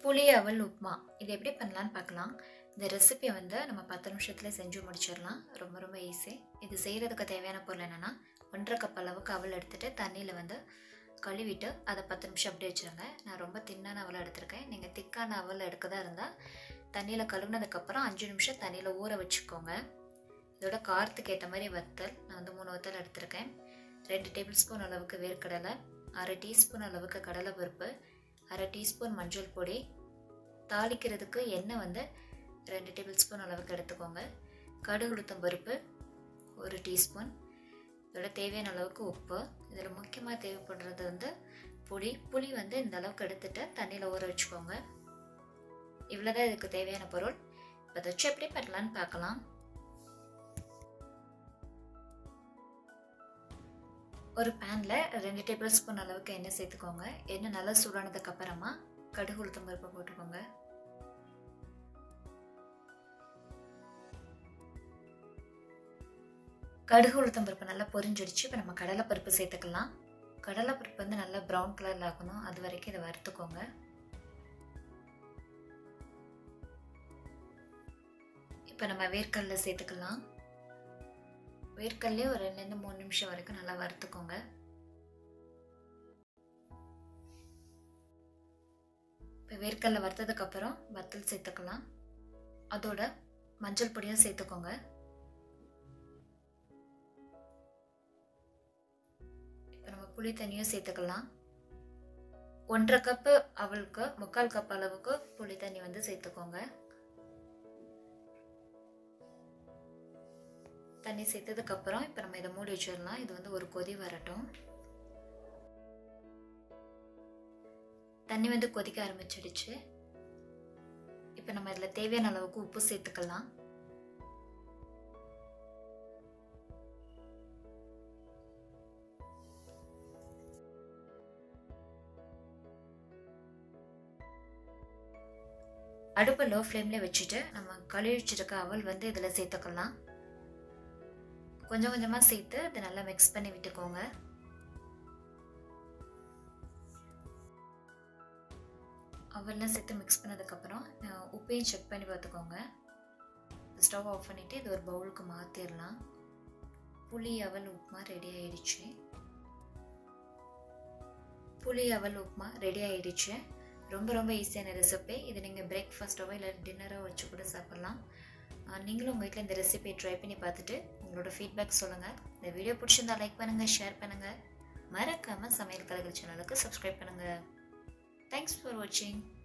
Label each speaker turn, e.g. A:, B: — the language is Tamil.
A: புளி அவல் உப்புமா இது எப்படி பண்ணலான்னு பார்க்கலாம் இந்த ரெசிபியை வந்து நம்ம பத்து நிமிஷத்தில் செஞ்சு முடிச்சிடலாம் ரொம்ப ரொம்ப ஈஸி இது செய்கிறதுக்கு தேவையான பொருள் என்னென்னா ஒன்றரை கப் அளவுக்கு அவல் எடுத்துகிட்டு தண்ணியில் வந்து கழுவிட்டு அதை பத்து நிமிஷம் அப்படியே வச்சுருங்க நான் ரொம்ப தின்னான அவல் எடுத்திருக்கேன் நீங்கள் திக்கான அவல் எடுக்கதா இருந்தால் தண்ணியில் கழுவுனதுக்கப்புறம் அஞ்சு நிமிஷம் தண்ணியில் ஊற வச்சுக்கோங்க இதோட காரத்துக்கு ஏற்ற மாதிரி வத்தல் நான் வந்து மூணு வத்தல் எடுத்திருக்கேன் ரெண்டு டேபிள் ஸ்பூன் அளவுக்கு வேர்க்கடலை அரை டீஸ்பூன் அளவுக்கு கடலை பருப்பு அரை டீஸ்பூன் மஞ்சள் பொடி தாளிக்கிறதுக்கு எண்ணெய் வந்து ரெண்டு டேபிள் ஸ்பூன் அளவுக்கு எடுத்துக்கோங்க கடுகு உளுத்தம் பருப்பு ஒரு டீஸ்பூன் இதோட தேவையான அளவுக்கு உப்பு இதில் முக்கியமாக தேவைப்படுறது வந்து புளி புளி வந்து இந்த அளவுக்கு எடுத்துட்டு தண்ணியில் ஊற வச்சுக்கோங்க இவ்வளோதான் இதுக்கு தேவையான பொருள் இப்போ அதை வச்சு எப்படி பண்ணலான்னு பார்க்கலாம் ஒரு பேனில் ரெண்டு டேபிள் ஸ்பூன் அளவுக்கு எண்ணெய் சேர்த்துக்கோங்க எண்ணெய் நல்லா சூடானதுக்கு அப்புறமா கடுகு உளுத்தம் பருப்பு போட்டுக்கோங்க கடுகு உளுத்தம் பருப்பு நல்லா பொரிஞ்சிடுச்சு இப்போ நம்ம கடலை பருப்பு சேர்த்துக்கலாம் கடலை பருப்பு வந்து நல்லா ப்ரௌன் கலரில் ஆகணும் அது வரைக்கும் இதை வறுத்துக்கோங்க இப்போ நம்ம வேர்க்கடலை சேர்த்துக்கலாம் வேர்க்கடலே ஒரு ரெண்டுலேருந்து மூணு நிமிஷம் வரைக்கும் நல்லா வறுத்துக்கோங்க இப்போ வேர்க்கடலை வறுத்ததுக்கப்புறம் வத்தல் சேர்த்துக்கலாம் அதோட மஞ்சள் பொடியும் சேர்த்துக்கோங்க இப்போ நம்ம புளி தண்ணியும் சேர்த்துக்கலாம் ஒன்றரை கப்பு அவளுக்கு முக்கால் கப் அளவுக்கு புளி தண்ணி வந்து சேர்த்துக்கோங்க தண்ணி சேர்த்ததுக்கப்புறம் இப்போ நம்ம இதை மூடி வச்சிடலாம் இது வந்து ஒரு கொதி வரட்டும் தண்ணி வந்து கொதிக்க ஆரம்பிச்சிடுச்சு இப்போ நம்ம இதில் தேவையான அளவுக்கு உப்பு சேர்த்துக்கலாம் அடுப்பை லோ ஃப்ளேமில் வச்சுட்டு நம்ம கழுவி வச்சிருக்க அவல் வந்து இதில் சேர்த்துக்கலாம் கொஞ்சம் கொஞ்சமாக சேர்த்து அதை நல்லா மிக்ஸ் பண்ணி விட்டுக்கோங்க அவெல்லாம் சேர்த்து மிக்ஸ் பண்ணதுக்கப்புறம் உப்பையும் செக் பண்ணி பார்த்துக்கோங்க ஸ்டவ் ஆஃப் பண்ணிவிட்டு இது ஒரு பவுலுக்கு மாற்றிடலாம் புளி அவல் உப்புமா ரெடி ஆயிடுச்சு புளி அவல் உப்புமா ரெடி ஆயிடுச்சு ரொம்ப ரொம்ப ஈஸியான ரெசிபி இது நீங்கள் பிரேக்ஃபாஸ்ட்டோ இல்லை டின்னரோ வச்சு கூட சாப்பிட்லாம் நீங்களும் உங்கள் வீட்டில் இந்த ரெசிபியை ட்ரை பண்ணி பார்த்துட்டு உங்களோட ஃபீட்பேக் சொல்லுங்கள் இந்த வீடியோ பிடிச்சிருந்தா லைக் பண்ணுங்கள் ஷேர் பண்ணுங்கள் மறக்காமல் சமையல் கலைகள் சேனலுக்கு சப்ஸ்கிரைப் பண்ணுங்கள் தேங்க்ஸ் ஃபார் வாட்சிங்